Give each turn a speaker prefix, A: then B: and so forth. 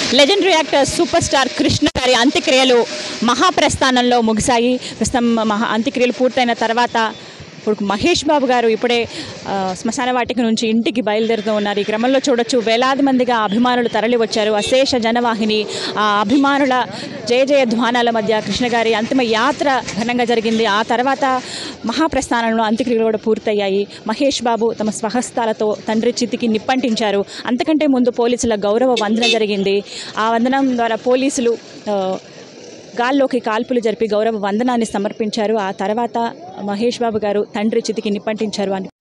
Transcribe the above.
A: legendary actor super star Krishna గారి అంత్యక్రియలు మహాప్రస్థానంలో ముగిశాయి ప్రస్తుతం మహా అంత్యక్రియలు పూర్తయిన తర్వాత ఇప్పుడు మహేష్ బాబు గారు ఇప్పుడే ఆ, శ్మశాన వాటిక నుంచి ఇంటికి బయలుదేరుతూ ఉన్నారు ఈ క్రమంలో చూడొచ్చు వేలాది మందిగా అభిమానులు తరలి వచ్చారు అశేష జనవాహిని ఆ అభిమానుల జయ జయ ధ్వానాల మధ్య కృష్ణ గారి అంతిమ యాత్ర ఘనంగా జరిగింది ఆ తర్వాత మహాప్రస్థానంలో అంత్యక్రియలు కూడా పూర్తయ్యాయి మహేష్ బాబు తమ స్వహస్తాలతో తండ్రి చితికి నిప్పంటించారు అంతకంటే ముందు పోలీసుల గౌరవ వందన జరిగింది ఆ వందనం ద్వారా పోలీసులు ఆ, గాల్లోకి కాల్పులు జరిపి గౌరవ వందనాన్ని సమర్పించారు ఆ తర్వాత మహేష్ బాబు గారు తండ్రి చితికి నిప్పంటించారు అని